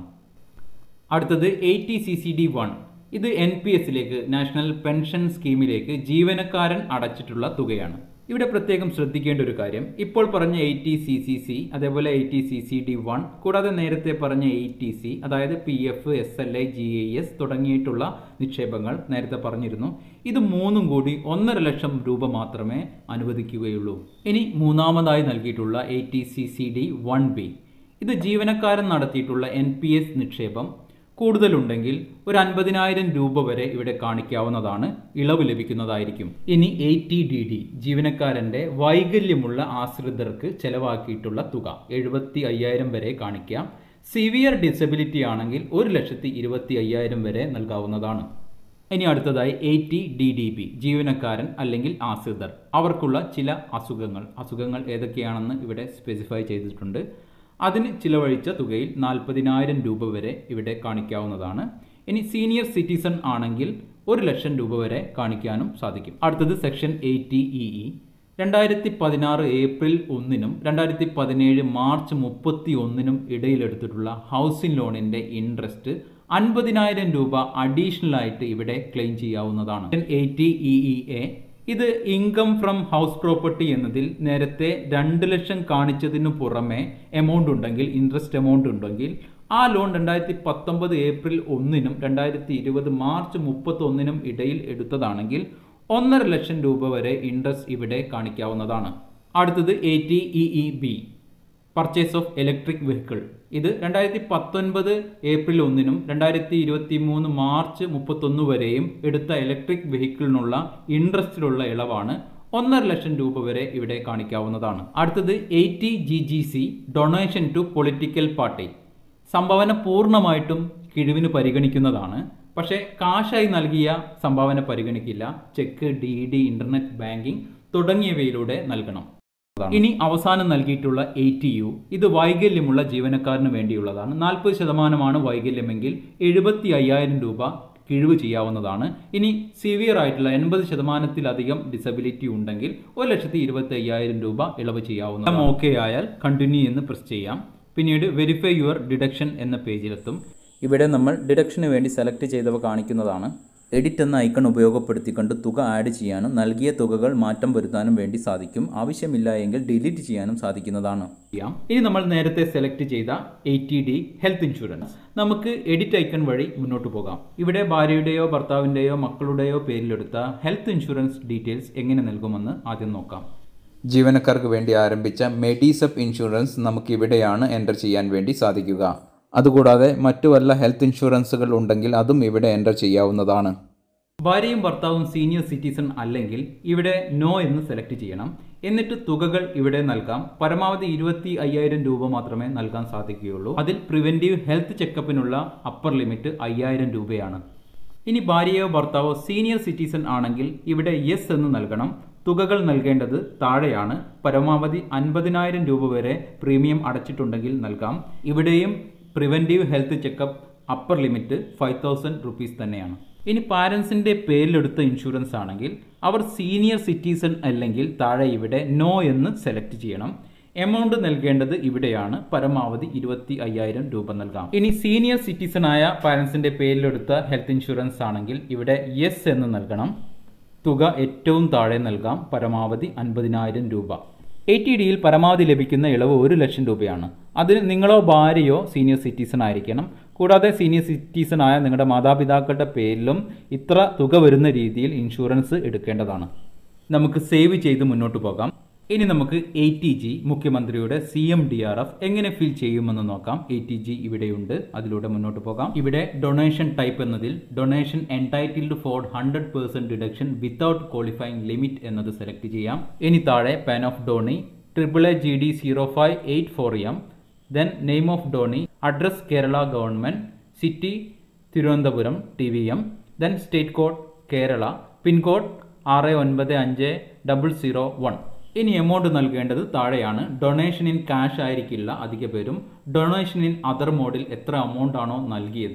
അടുത്തത് eighty C C D one ഇത് എൻ പി എസിലേക്ക് നാഷണൽ പെൻഷൻ സ്കീമിലേക്ക് ജീവനക്കാരൻ അടച്ചിട്ടുള്ള തുകയാണ് ഇവിടെ പ്രത്യേകം ശ്രദ്ധിക്കേണ്ട ഒരു കാര്യം ഇപ്പോൾ പറഞ്ഞ എയ്റ്റി സി സി സി അതേപോലെ eighty C C D one കൂടാതെ നേരത്തെ പറഞ്ഞ എയ്റ്റി സി അതായത് P F S L I G I S തുടങ്ങിയിട്ടുള്ള നിക്ഷേപങ്ങൾ നേരത്തെ പറഞ്ഞിരുന്നു ഇത് മൂന്നും കൂടി ഒന്നര ലക്ഷം രൂപ മാത്രമേ അനുവദിക്കുകയുള്ളൂ ഇനി മൂന്നാമതായി നൽകിയിട്ടുള്ള eighty C C D one B ഇത് ജീവനക്കാരൻ നടത്തിയിട്ടുള്ള എൻ പി എസ് നിക്ഷേപം കൂടുതലുണ്ടെങ്കിൽ ഒരു അൻപതിനായിരം രൂപ വരെ ഇവിടെ കാണിക്കാവുന്നതാണ് ഇളവ് ലഭിക്കുന്നതായിരിക്കും ഇനി എയ്റ്റി ഡി ഡി ജീവനക്കാരന്റെ വൈകല്യമുള്ള ആശ്രിതർക്ക് ചെലവാക്കിയിട്ടുള്ള തുക എഴുപത്തി അയ്യായിരം വരെ കാണിക്കാം സിവിയർ ഡിസബിലിറ്റി ആണെങ്കിൽ ഒരു ലക്ഷത്തി ഇരുപത്തി അയ്യായിരം വരെ നൽകാവുന്നതാണ് ഇനി അടുത്തതായി എയ്റ്റി ഡി ഡി ബി ജീവനക്കാരൻ അല്ലെങ്കിൽ ആശ്രിതർ അവർക്കുള്ള ചില അസുഖങ്ങൾ അസുഖങ്ങൾ ഏതൊക്കെയാണെന്ന് ഇവിടെ സ്പെസിഫൈ ചെയ്തിട്ടുണ്ട് അതിന് ചിലവഴിച്ച തുകയിൽ നാൽപ്പതിനായിരം രൂപ വരെ ഇവിടെ കാണിക്കാവുന്നതാണ് ഇനി സീനിയർ സിറ്റിസൺ ആണെങ്കിൽ ഒരു ലക്ഷം രൂപ വരെ കാണിക്കാനും സാധിക്കും അടുത്തത് സെക്ഷൻ എയ്റ്റി ഇ ഇ രണ്ടായിരത്തി പതിനാറ് ഏപ്രിൽ ഒന്നിനും രണ്ടായിരത്തി പതിനേഴ് മാർച്ച് മുപ്പത്തി ഒന്നിനും ഇടയിലെടുത്തിട്ടുള്ള ഹൗസിംഗ് ലോണിന്റെ ഇൻട്രസ്റ്റ് അൻപതിനായിരം രൂപ അഡീഷണൽ ആയിട്ട് ഇവിടെ ക്ലെയിം ചെയ്യാവുന്നതാണ് എയ്റ്റി ഇ ഇ എ ഇത് ഇൻകം ഫ്രം ഹൗസ് പ്രോപ്പർട്ടി എന്നതിൽ നേരത്തെ രണ്ട് ലക്ഷം കാണിച്ചതിനു പുറമെ എമൗണ്ട് ഉണ്ടെങ്കിൽ ഇൻട്രസ്റ്റ് എമൗണ്ട് ഉണ്ടെങ്കിൽ ആ ലോൺ രണ്ടായിരത്തി പത്തൊമ്പത് ഏപ്രിൽ ഒന്നിനും രണ്ടായിരത്തി ഇരുപത് മാർച്ച് മുപ്പത്തി ഒന്നിനും ഇടയിൽ എടുത്തതാണെങ്കിൽ ഒന്നര ലക്ഷം രൂപ വരെ ഇൻട്രസ്റ്റ് ഇവിടെ കാണിക്കാവുന്നതാണ് അടുത്തത് eighty E E B purchase of electric vehicle ഇത് രണ്ടായിരത്തി പത്തൊൻപത് ഏപ്രിൽ ഒന്നിനും രണ്ടായിരത്തി ഇരുപത്തി മൂന്ന് മാർച്ച് മുപ്പത്തൊന്ന് വരെയും എടുത്ത ഇലക്ട്രിക് വെഹിക്കിളിനുള്ള ഇൻട്രസ്റ്റിലുള്ള ഇളവാണ് ഒന്നര ലക്ഷം രൂപ വരെ ഇവിടെ കാണിക്കാവുന്നതാണ് അടുത്തത് eighty G G C donation to political party സംഭാവന പൂർണ്ണമായിട്ടും കിഴിവിന് പരിഗണിക്കുന്നതാണ് പക്ഷേ കാശായി നൽകിയ സംഭാവന പരിഗണിക്കില്ല cheque D D internet banking തുടങ്ങിയവയിലൂടെ നൽകണം ഇനി അവസാനം നൽകിയിട്ടുള്ള എയ്റ്റി യു ഇത് വൈകല്യമുള്ള ജീവനക്കാരന് വേണ്ടിയുള്ളതാണ് നാൽപ്പത് ശതമാനമാണ് വൈകല്യമെങ്കിൽ എഴുപത്തി അയ്യായിരം രൂപ കിഴിവ് ചെയ്യാവുന്നതാണ് ഇനി സിവിയർ ആയിട്ടുള്ള എൺപത് ശതമാനത്തിലധികം ഡിസബിലിറ്റി ഉണ്ടെങ്കിൽ ഒരു ലക്ഷത്തി ഇരുപത്തി അയ്യായിരം രൂപ ഇളവ് ചെയ്യാവുന്ന ഓക്കെ ആയാൽ കണ്ടിന്യൂ എന്ന് പ്രസ് ചെയ്യാം പിന്നീട് വെരിഫൈ യുവർ ഡിഡക്ഷൻ എന്ന പേജിലെത്തും ഇവിടെ നമ്മൾ ഡിഡക്ഷന് വേണ്ടി സെലക്ട് ചെയ്തവ കാണിക്കുന്നതാണ് എഡിറ്റ് എന്ന ഐക്കൺ ഉപയോഗപ്പെടുത്തിക്കൊണ്ട് തുക ആഡ് ചെയ്യാനും നൽകിയ തുകകൾ മാറ്റം വരുത്താനും വേണ്ടി സാധിക്കും ആവശ്യമില്ല എങ്കിൽ ഡിലീറ്റ് ചെയ്യാനും സാധിക്കുന്നതാണ് ചെയ്യാം ഇനി നമ്മൾ നേരത്തെ സെലക്ട് ചെയ്ത എയ്റ്റി ഡി ഹെൽത്ത് ഇൻഷുറൻസ് നമുക്ക് എഡിറ്റ് ഐക്കൺ വഴി മുന്നോട്ട് പോകാം ഇവിടെ ഭാര്യയുടെയോ ഭർത്താവിൻ്റെയോ മക്കളുടെയോ പേരിലെടുത്ത ഹെൽത്ത് ഇൻഷുറൻസ് ഡീറ്റെയിൽസ് എങ്ങനെ നൽകുമെന്ന് ആദ്യം നോക്കാം ജീവനക്കാർക്ക് വേണ്ടി ആരംഭിച്ച മെഡിസപ്പ് ഇൻഷുറൻസ് നമുക്ക് ഇവിടെയാണ് എൻ്റർ ചെയ്യാൻ വേണ്ടി സാധിക്കുക അതുകൂടാതെ മറ്റു വല്ല ഹെൽത്ത് ഇൻഷുറൻസുകൾ ഉണ്ടെങ്കിൽ അതും ഇവിടെ എൻ്റർ ചെയ്യാവുന്നതാണ് ഭാര്യയും ഭർത്താവും സീനിയർ സിറ്റിസൺ അല്ലെങ്കിൽ ഇവിടെ നോ എന്ന് സെലക്ട് ചെയ്യണം എന്നിട്ട് തുകകൾ ഇവിടെ നൽകാം പരമാവധി ഇരുപത്തി അയ്യായിരം രൂപ മാത്രമേ നൽകാൻ സാധിക്കുകയുള്ളൂ അതിൽ പ്രിവെന്റീവ് ഹെൽത്ത് ചെക്കപ്പിനുള്ള അപ്പർ ലിമിറ്റ് അയ്യായിരം രൂപയാണ് ഇനി ഭാര്യയോ ഭർത്താവോ സീനിയർ സിറ്റിസൺ ആണെങ്കിൽ ഇവിടെ യെസ് എന്ന് നൽകണം തുകകൾ നൽകേണ്ടത് താഴെയാണ് പരമാവധി അൻപതിനായിരം രൂപ വരെ പ്രീമിയം അടച്ചിട്ടുണ്ടെങ്കിൽ നൽകാം ഇവിടെയും preventive health checkup upper limit five thousand rupees തന്നെയാണ് ഇനി പാരൻസിന്റെ പേരിലെടുത്ത ഇൻഷുറൻസ് ആണെങ്കിൽ അവർ സീനിയർ സിറ്റിസൺ അല്ലെങ്കിൽ താഴെ ഇവിടെ നോ എന്ന് സെലക്ട് ചെയ്യണം എമൗണ്ട് നൽകേണ്ടത് ഇവിടെയാണ് പരമാവധി ഇരുപത്തി അയ്യായിരം രൂപ നൽകാം ഇനി സീനിയർ സിറ്റിസൺ ആയ പാരൻസിന്റെ പേരിലെടുത്ത ഹെൽത്ത് ഇൻഷുറൻസ് ആണെങ്കിൽ ഇവിടെ യെസ് എന്ന് നൽകണം തുക ഏറ്റവും താഴെ നൽകാം പരമാവധി അൻപതിനായിരം രൂപ എ ടി ഡിയിൽ പരമാവധി ലഭിക്കുന്ന ഇളവ് ഒരു ലക്ഷം രൂപയാണ് അതിന് നിങ്ങളോ ഭാര്യയോ സീനിയർ സിറ്റിസൺ ആയിരിക്കണം കൂടാതെ സീനിയർ സിറ്റിസൺ ആയ നിങ്ങളുടെ മാതാപിതാക്കളുടെ പേരിലും ഇത്ര തുക വരുന്ന രീതിയിൽ ഇൻഷുറൻസ് എടുക്കേണ്ടതാണ് നമുക്ക് സേവ് ചെയ്ത് മുന്നോട്ട് പോകാം ഇനി നമുക്ക് എ ടി ജി മുഖ്യമന്ത്രിയുടെ C M D R F എങ്ങനെ ഫിൽ ചെയ്യുമെന്ന് നോക്കാം എ ടി ജി ഇവിടെയുണ്ട് അതിലൂടെ മുന്നോട്ട് പോകാം ഇവിടെ ഡൊണേഷൻ ടൈപ്പ് എന്നതിൽ donation entitled for hundred percent deduction without qualifying limit എന്നത് സെലക്ട് ചെയ്യാം ഇനി താഴെ PAN of donee triple A G D zero five eight four M then name of donee address Kerala government city Thiruvananthapuram T V M then state code Kerala pincode ആറ് ഒൻപത് അഞ്ച് double zero one ഇനി amount നൽകേണ്ടത് താഴെയാണ് donation in cash ആയിരിക്കില്ല അധിക പേരും donation in other മോഡിൽ എത്ര എമൗണ്ട് ആണോ നൽകിയത്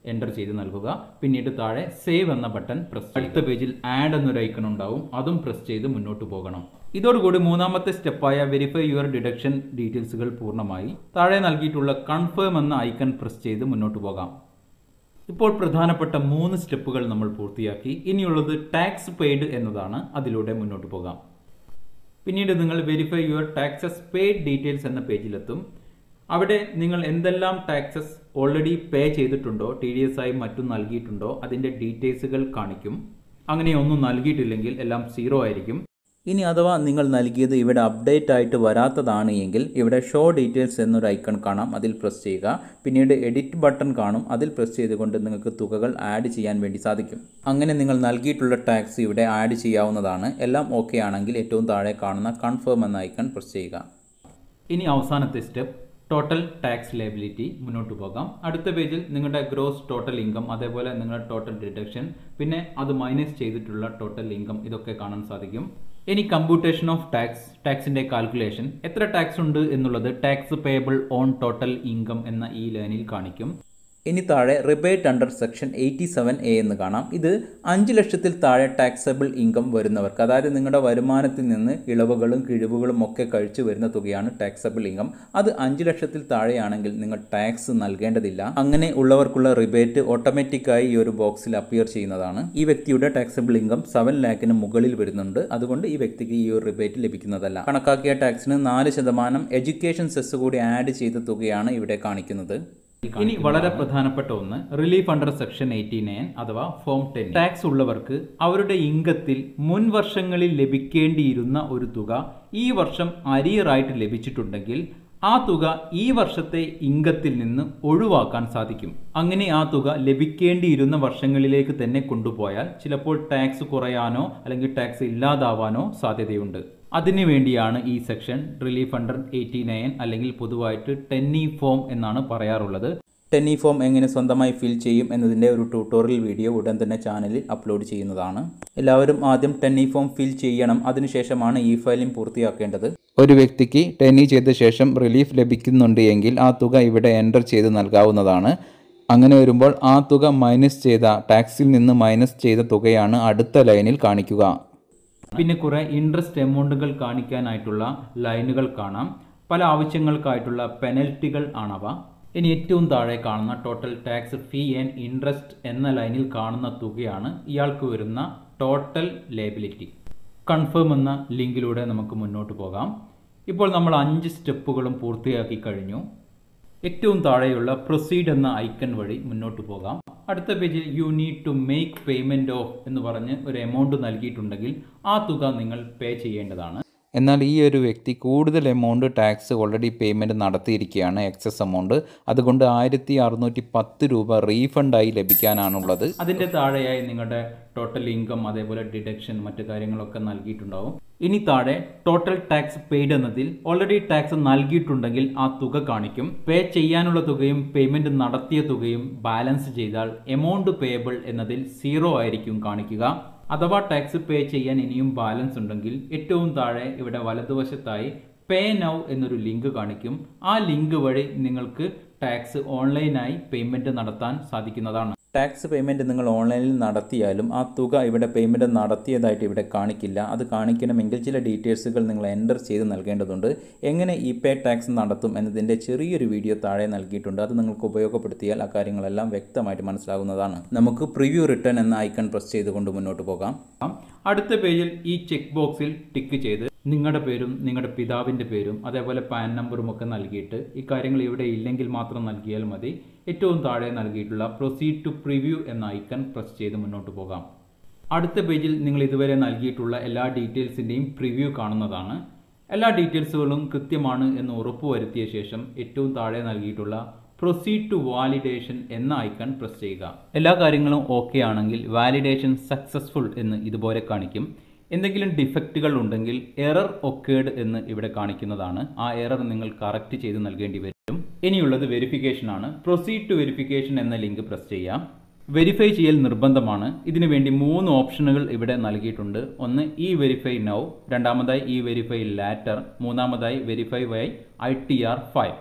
എൻ്റർ ചെയ്ത് നൽകുക പിന്നീട് താഴെ സേവ് എന്ന ബട്ടൺ പ്രസ് അടുത്ത പേജിൽ ആഡ് എന്നൊരു ഐക്കൺ ഉണ്ടാവും അതും പ്രസ് ചെയ്ത് മുന്നോട്ട് പോകണം ഇതോടുകൂടി മൂന്നാമത്തെ സ്റ്റെപ്പായ വെരിഫൈ യുവർ ഡിഡക്ഷൻ ഡീറ്റെയിൽസുകൾ പൂർണ്ണമായി താഴെ നൽകിയിട്ടുള്ള കൺഫേം എന്ന ഐക്കൺ പ്രസ് ചെയ്ത് മുന്നോട്ട് പോകാം ഇപ്പോൾ പ്രധാനപ്പെട്ട മൂന്ന് സ്റ്റെപ്പുകൾ നമ്മൾ പൂർത്തിയാക്കി ഇനിയുള്ളത് ടാക്സ് പെയ്ഡ് എന്നതാണ് അതിലൂടെ മുന്നോട്ട് പോകാം പിന്നീട് നിങ്ങൾ verify your taxes paid details എന്ന പേജിലെത്തും അവിടെ നിങ്ങൾ എന്തെല്ലാം ടാക്സസ് ഓൾറെഡി പേ ചെയ്തിട്ടുണ്ടോ ടി ഡി എസ് ആയി മറ്റും നൽകിയിട്ടുണ്ടോ അതിൻ്റെ ഡീറ്റെയിൽസുകൾ കാണിക്കും അങ്ങനെ ഒന്നും നൽകിയിട്ടില്ലെങ്കിൽ എല്ലാം സീറോ ആയിരിക്കും ഇനി അഥവാ നിങ്ങൾ നൽകിയത് ഇവിടെ അപ്ഡേറ്റ് ആയിട്ട് വരാത്തതാണ് എങ്കിൽ ഇവിടെ ഷോ ഡീറ്റെയിൽസ് എന്നൊരു ഐക്കൺ കാണാം അതിൽ പ്രസ് ചെയ്യുക പിന്നീട് എഡിറ്റ് ബട്ടൺ കാണും അതിൽ പ്രസ് ചെയ്തുകൊണ്ട് നിങ്ങൾക്ക് തുകകൾ ആഡ് ചെയ്യാൻ വേണ്ടി സാധിക്കും അങ്ങനെ നിങ്ങൾ നൽകിയിട്ടുള്ള ടാക്സ് ഇവിടെ ആഡ് ചെയ്യാവുന്നതാണ് എല്ലാം ഓക്കെ ആണെങ്കിൽ ഏറ്റവും താഴെ കാണുന്ന കൺഫേം എന്ന ഐക്കൺ പ്രസ് ചെയ്യുക ഇനി അവസാനത്തെ സ്റ്റെപ്പ് ടോട്ടൽ ടാക്സ് ലയബിലിറ്റി മുന്നോട്ട് പോകാം അടുത്ത പേജിൽ നിങ്ങളുടെ ഗ്രോസ് ടോട്ടൽ ഇൻകം അതേപോലെ നിങ്ങളുടെ ടോട്ടൽ ഡിഡക്ഷൻ പിന്നെ അത് മൈനസ് ചെയ്തിട്ടുള്ള ടോട്ടൽ ഇൻകം ഇതൊക്കെ കാണാൻ സാധിക്കും ഇനി കമ്പ്യൂട്ടേഷൻ ഓഫ് ടാക്സ് ടാക്സിന്റെ കാൽക്കുലേഷൻ എത്ര ടാക്സ് ഉണ്ട് എന്നുള്ളത് tax payable on total income എന്ന ഈ ലൈനിൽ കാണിക്കും ഇനി താഴെ rebate under section eighty seven A എന്ന് കാണാം ഇത് അഞ്ച് ലക്ഷത്തിൽ താഴെ ടാക്സബിൾ ഇൻകം വരുന്നവർക്ക് അതായത് നിങ്ങളുടെ വരുമാനത്തിൽ നിന്ന് ഇളവുകളും കിഴിവുകളും ഒക്കെ കഴിച്ചു വരുന്ന തുകയാണ് ടാക്സബിൾ ഇൻകം അത് അഞ്ച് ലക്ഷത്തിൽ താഴെയാണെങ്കിൽ നിങ്ങൾ ടാക്സ് നൽകേണ്ടതില്ല അങ്ങനെ ഉള്ളവർക്കുള്ള റിബേറ്റ് ഓട്ടോമാറ്റിക്കായി ഈ ഒരു ബോക്സിൽ അപ്പിയർ ചെയ്യുന്നതാണ് ഈ വ്യക്തിയുടെ ടാക്സബിൾ ഇൻകം സെവൻ ലാഖിന് മുകളിൽ വരുന്നുണ്ട് അതുകൊണ്ട് ഈ വ്യക്തിക്ക് ഈ ഒരു റിബേറ്റ് ലഭിക്കുന്നതല്ല കണക്കാക്കിയ ടാക്സിന് നാല് ശതമാനം എഡ്യൂക്കേഷൻ സെസ് കൂടി ആഡ് ചെയ്ത തുകയാണ് ഇവിടെ കാണിക്കുന്നത് ഇനി വളരെ പ്രധാനപ്പെട്ട ഒന്ന് relief under section eighty nine അഥവാ ഫോം ടെൻ ടാക്സ് ഉള്ളവർക്ക് അവരുടെ ഇംഗത്തിൽ മുൻ വർഷങ്ങളിൽ ലഭിക്കേണ്ടിയിരുന്ന ഒരു തുക ഈ വർഷം അരിയറായിട്ട് ലഭിച്ചിട്ടുണ്ടെങ്കിൽ ആ തുക ഈ വർഷത്തെ ഇംഗത്തിൽ നിന്ന് ഒഴിവാക്കാൻ സാധിക്കും അങ്ങനെ ആ തുക ലഭിക്കേണ്ടിയിരുന്ന വർഷങ്ങളിലേക്ക് തന്നെ കൊണ്ടുപോയാൽ ചിലപ്പോൾ ടാക്സ് കുറയാനോ അല്ലെങ്കിൽ ടാക്സ് ഇല്ലാതാവാനോ സാധ്യതയുണ്ട് അതിനു വേണ്ടിയാണ് ഈ section relief under eighty nine അല്ലെങ്കിൽ പൊതുവായിട്ട് ടെന്നി ഫോം എന്നാണ് പറയാറുള്ളത് ടെന്നി ഫോം എങ്ങനെ സ്വന്തമായി ഫിൽ ചെയ്യും എന്നതിൻ്റെ ഒരു ട്യൂട്ടോറിയൽ വീഡിയോ ഉടൻ തന്നെ ചാനലിൽ അപ്ലോഡ് ചെയ്യുന്നതാണ് എല്ലാവരും ആദ്യം ടെന്നി ഫോം ഫിൽ ചെയ്യണം അതിനുശേഷമാണ് ഈ ഫയലിംഗ് പൂർത്തിയാക്കേണ്ടത് ഒരു വ്യക്തിക്ക് ടെന്നി ചെയ്ത ശേഷം റിലീഫ് ലഭിക്കുന്നുണ്ട് എങ്കിൽ ആ തുക ഇവിടെ എൻ്റർ ചെയ്ത് നൽകാവുന്നതാണ് അങ്ങനെ വരുമ്പോൾ ആ തുക മൈനസ് ചെയ്ത ടാക്സിൽ നിന്ന് മൈനസ് ചെയ്ത തുകയാണ് അടുത്ത ലൈനിൽ കാണിക്കുക പിന്നെ കുറെ ഇൻട്രസ്റ്റ് എമൗണ്ടുകൾ കാണിക്കാനായിട്ടുള്ള ലൈനുകൾ കാണാം പല ആവശ്യങ്ങൾക്കായിട്ടുള്ള പെനൽറ്റികൾ ആണവ ഇനി ഏറ്റവും താഴെ കാണുന്ന total tax fee and interest എന്ന ലൈനിൽ കാണുന്ന തുകയാണ് ഇയാൾക്ക് വരുന്ന ടോട്ടൽ ലേബിലിറ്റി കൺഫേം എന്ന ലിങ്കിലൂടെ നമുക്ക് മുന്നോട്ട് പോകാം ഇപ്പോൾ നമ്മൾ അഞ്ച് സ്റ്റെപ്പുകളും പൂർത്തിയാക്കി കഴിഞ്ഞു ഏറ്റവും താഴെയുള്ള പ്രൊസീഡ് എന്ന ഐക്കൺ വഴി മുന്നോട്ട് പോകാം അടുത്ത പേജിൽ you need to make payment of എന്ന് പറഞ്ഞ് ഒരു എമൗണ്ട് നൽകിയിട്ടുണ്ടെങ്കിൽ ആ തുക നിങ്ങൾ പേ ചെയ്യേണ്ടതാണ് എന്നാൽ ഈ ഒരു വ്യക്തി കൂടുതൽ എമൗണ്ട് ടാക്സ് ഓൾറെഡി പേയ്മെൻറ്റ് നടത്തിയിരിക്കുകയാണ് എക്സസ് എമൗണ്ട് അതുകൊണ്ട് ആയിരത്തി അറുന്നൂറ്റി പത്ത് രൂപ റീഫണ്ടായി ലഭിക്കാനാണുള്ളത് അതിന്റെ താഴെയായി നിങ്ങളുടെ ടോട്ടൽ ഇൻകം അതേപോലെ ഡിഡക്ഷൻ മറ്റു കാര്യങ്ങളൊക്കെ നൽകിയിട്ടുണ്ടാവും ഇനി താഴെ ടോട്ടൽ ടാക്സ് പെയ്ഡ് എന്നതിൽ ഓൾറെഡി ടാക്സ് നൽകിയിട്ടുണ്ടെങ്കിൽ ആ തുക കാണിക്കും പേ ചെയ്യാനുള്ള തുകയും പേയ്മെന്റ് നടത്തിയ തുകയും ബാലൻസ് ചെയ്താൽ എമൗണ്ട് പേയബിൾ എന്നതിൽ സീറോ ആയിരിക്കും കാണിക്കുക അഥവാ ടാക്സ് പേ ചെയ്യാൻ ഇനിയും ബാലൻസ് ഉണ്ടെങ്കിൽ ഏറ്റവും താഴെ ഇവിടെ വലതുവശത്തായി പേ നൗ എന്നൊരു ലിങ്ക് കാണിക്കും ആ ലിങ്ക് വഴി നിങ്ങൾക്ക് ടാക്സ് ഓൺലൈനായി പേയ്മെന്റ് നടത്താൻ സാധിക്കുന്നതാണ് ടാക്സ് പേയ്മെൻറ്റ് നിങ്ങൾ ഓൺലൈനിൽ നടത്തിയാലും ആ തുക ഇവിടെ പേയ്മെൻറ്റ് നടത്തിയതായിട്ട് ഇവിടെ കാണിക്കില്ല അത് കാണിക്കണമെങ്കിൽ ചില ഡീറ്റെയിൽസുകൾ നിങ്ങൾ എൻ്റർ ചെയ്ത് നൽകേണ്ടതുണ്ട് എങ്ങനെ ഇ പേ ടാക്സ് നടത്തും എന്നതിൻ്റെ ചെറിയൊരു വീഡിയോ താഴെ നൽകിയിട്ടുണ്ട് അത് നിങ്ങൾക്ക് ഉപയോഗപ്പെടുത്തിയാൽ ആ കാര്യങ്ങളെല്ലാം വ്യക്തമായിട്ട് മനസ്സിലാകുന്നതാണ് നമുക്ക് പ്രിവ്യൂ റിട്ടേൺ എന്ന ഐക്കൺ പ്രസ് ചെയ്തുകൊണ്ട് മുന്നോട്ട് പോകാം അടുത്ത പേജിൽ ഈ ചെക്ക് ബോക്സിൽ ടിക്ക് ചെയ്ത് നിങ്ങളുടെ പേരും നിങ്ങളുടെ പിതാവിൻ്റെ പേരും അതേപോലെ പാൻ നമ്പറും ഒക്കെ നൽകിയിട്ട് ഈ കാര്യങ്ങൾ ഇവിടെ ഇല്ലെങ്കിൽ മാത്രം നൽകിയാൽ മതി ഏറ്റവും താഴെ നൽകിയിട്ടുള്ള പ്രൊസീഡ് ടു പ്രിവ്യൂ എന്ന ഐക്കൺ പ്രസ് ചെയ്ത് മുന്നോട്ട് പോകാം അടുത്ത പേജിൽ നിങ്ങൾ ഇതുവരെ നൽകിയിട്ടുള്ള എല്ലാ ഡീറ്റെയിൽസിൻ്റെയും പ്രിവ്യൂ കാണുന്നതാണ് എല്ലാ ഡീറ്റെയിൽസുകളും കൃത്യമാണ് എന്ന് ഉറപ്പുവരുത്തിയ ശേഷം ഏറ്റവും താഴെ നൽകിയിട്ടുള്ള പ്രൊസീഡ് ടു വാലിഡേഷൻ എന്ന ഐക്കൺ പ്രസ് ചെയ്യുക എല്ലാ കാര്യങ്ങളും ഓക്കെ ആണെങ്കിൽ വാലിഡേഷൻ സക്സസ്ഫുൾ എന്ന് ഇതുപോലെ കാണിക്കും എന്തെങ്കിലും ഡിഫക്റ്റുകൾ ഉണ്ടെങ്കിൽ എറർ ഒക്കേഡ് എന്ന് ഇവിടെ കാണിക്കുന്നതാണ് ആ എറർ നിങ്ങൾ കറക്റ്റ് ചെയ്ത് നൽകേണ്ടി വരും ഇനിയുള്ളത് വെരിഫിക്കേഷൻ ആണ് പ്രൊസീഡ് ടു വെരിഫിക്കേഷൻ എന്ന ലിങ്ക് പ്രസ് ചെയ്യാം വെരിഫൈ ചെയ്യൽ നിർബന്ധമാണ് ഇതിനു വേണ്ടി മൂന്ന് ഓപ്ഷനുകൾ ഇവിടെ നൽകിയിട്ടുണ്ട് ഒന്ന് ഇ വെരിഫൈ നൗ രണ്ടാമതായി ഇ വെരിഫൈ ലാറ്റർ മൂന്നാമതായി verify via I T R five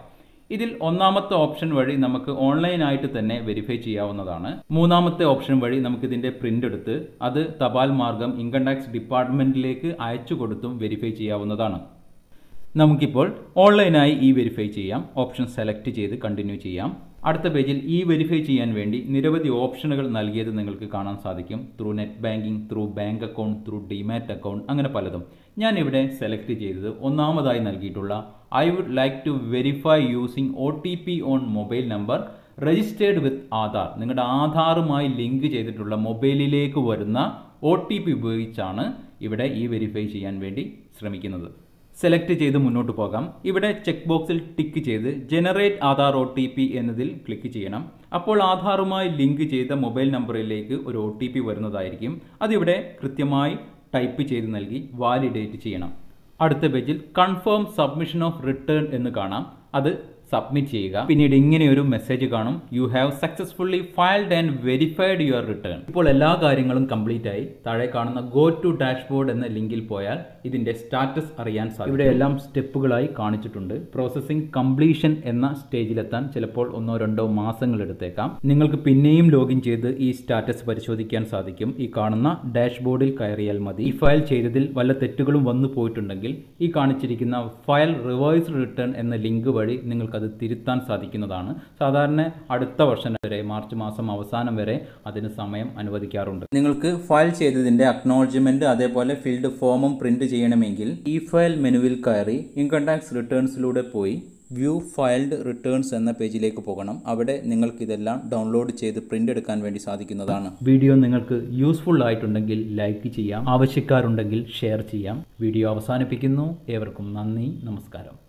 ഇതിൽ ഒന്നാമത്തെ ഓപ്ഷൻ വഴി നമുക്ക് ഓൺലൈനായിട്ട് തന്നെ വെരിഫൈ ചെയ്യാവുന്നതാണ് മൂന്നാമത്തെ ഓപ്ഷൻ വഴി നമുക്ക് ഇതിന്റെ പ്രിന്റ് എടുത്ത് അത് തപാൽ മാർഗം ഇൻകം ടാക്സ് ഡിപ്പാർട്ട്മെന്റിലേക്ക് അയച്ചു കൊടുത്തും വെരിഫൈ ചെയ്യാവുന്നതാണ് നമുക്കിപ്പോൾ ഓൺലൈനായി ഇ വെരിഫൈ ചെയ്യാം ഓപ്ഷൻ സെലക്ട് ചെയ്ത് കണ്ടിന്യൂ ചെയ്യാം അടുത്ത പേജിൽ ഇ വെരിഫൈ ചെയ്യാൻ വേണ്ടി നിരവധി ഓപ്ഷനുകൾ നൽകിയത് നിങ്ങൾക്ക് കാണാൻ സാധിക്കും through net banking through bank account through demat account അങ്ങനെ പലതും ഞാൻ ഇവിടെ സെലക്ട് ചെയ്തത് ഒന്നാമതായി നൽകിയിട്ടുള്ള I would like to verify using O T P on mobile number registered with Aadhaar നിങ്ങളുടെ ആധാറുമായി ലിങ്ക് ചെയ്തിട്ടുള്ള മൊബൈലിലേക്ക് വരുന്ന ഒ ടി പി ഉപയോഗിച്ചാണ് ഇവിടെ ഇ വെരിഫൈ ചെയ്യാൻ വേണ്ടി ശ്രമിക്കുന്നത് സെലക്ട് ചെയ്ത് മുന്നോട്ട് പോകാം ഇവിടെ ചെക്ക് ബോക്സിൽ ടിക്ക് ചെയ്ത് generate Aadhaar O T P എന്നതിൽ ക്ലിക്ക് ചെയ്യണം അപ്പോൾ ആധാറുമായി ലിങ്ക് ചെയ്ത മൊബൈൽ നമ്പറിലേക്ക് ഒരു ഒ ടി പി വരുന്നതായിരിക്കും അതിവിടെ കൃത്യമായി ടൈപ്പ് ചെയ്ത് നൽകി വാലിഡേറ്റ് ചെയ്യണം അടുത്ത പേജിൽ കൺഫേം സബ്മിഷൻ ഓഫ് റിട്ടേൺ എന്ന് കാണാം അത് സബ്മിറ്റ് ചെയ്യുക പിന്നീട് ഇങ്ങനെ ഒരു മെസ്സേജ് കാണും you have successfully filed and verified your return ഇപ്പോൾ എല്ലാ കാര്യങ്ങളും കംപ്ലീറ്റ് ആയി താഴെ കാണുന്ന ഗോ ടു ഡാഷ്ബോർഡ് എന്ന ലിങ്കിൽ പോയാൽ ഇതിന്റെ സ്റ്റാറ്റസ് അറിയാൻ സാധിക്കും ഇവിടെ എല്ലാം സ്റ്റെപ്പുകളായി കാണിച്ചിട്ടുണ്ട് പ്രോസസ്സിംഗ് കംപ്ലീഷൻ എന്ന സ്റ്റേജിലെത്താൻ ചിലപ്പോൾ ഒന്നോ രണ്ടോ മാസങ്ങൾ എടുത്തേക്കാം നിങ്ങൾക്ക് പിന്നെയും ലോഗിൻ ചെയ്ത് ഈ സ്റ്റാറ്റസ് പരിശോധിക്കാൻ സാധിക്കും ഈ കാണുന്ന ഡാഷ്ബോർഡിൽ കയറിയാൽ മതി ഈ ഫയൽ ചെയ്തതിൽ വല്ല തെറ്റുകളും വന്നു പോയിട്ടുണ്ടെങ്കിൽ ഈ കാണിച്ചിരിക്കുന്ന ഫയൽ റിവൈസ് റിട്ടേൺ എന്ന ലിങ്ക് വഴി നിങ്ങൾക്ക് അത് തിരുത്താൻ സാധിക്കുന്നതാണ് സാധാരണ അടുത്ത വർഷം വരെ മാർച്ച് മാസം അവസാനം വരെ അതിന് സമയം അനുവദിക്കാറുണ്ട് നിങ്ങൾക്ക് ഫയൽ ചെയ്തതിന്റെ അക്നോളജ്മെന്റ് അതേപോലെ ഫിൽഡ് ഫോമും പ്രിന്റ് ചെയ്യണമെങ്കിൽ ഈ ഫയൽ മെനുവിൽ കയറി ഇൻകം ടാക്സ് റിട്ടേൺസിലൂടെ പോയി വ്യൂ ഫയൽഡ് റിട്ടേൺസ് എന്ന പേജിലേക്ക് പോകണം അവിടെ നിങ്ങൾക്ക് ഇതെല്ലാം ഡൗൺലോഡ് ചെയ്ത് പ്രിന്റ് എടുക്കാൻ വേണ്ടി സാധിക്കുന്നതാണ് വീഡിയോ നിങ്ങൾക്ക് യൂസ്ഫുൾ ആയിട്ടുണ്ടെങ്കിൽ ലൈക്ക് ചെയ്യാം ആവശ്യക്കാരുണ്ടെങ്കിൽ ഷെയർ ചെയ്യാം വീഡിയോ അവസാനിപ്പിക്കുന്നു ഏവർക്കും നന്ദി നമസ്കാരം